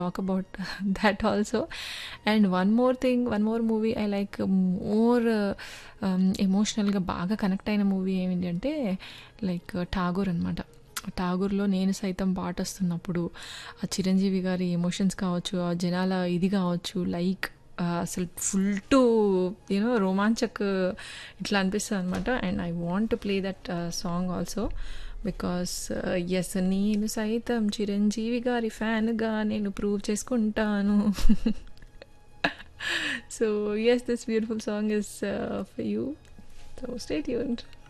talk about that also. And one more thing, one more movie I like more uh, um, ఎమోషనల్గా బాగా connect అయిన movie ఏమిటి అంటే like Tagore అనమాట ఠాగూర్లో నేను సైతం పాట వస్తున్నప్పుడు ఆ చిరంజీవి గారి ఎమోషన్స్ కావచ్చు ఆ జనాల ఇది కావచ్చు లైక్ అసలు ఫుల్ టు యూనో రోమాంచక్ ఇట్లా అనిపిస్తుంది అనమాట and I want to play that song also because yes నేను సైతం చిరంజీవి గారి ఫ్యాన్గా నేను ప్రూవ్ చేసుకుంటాను so yes this beautiful song is for you so stay tuned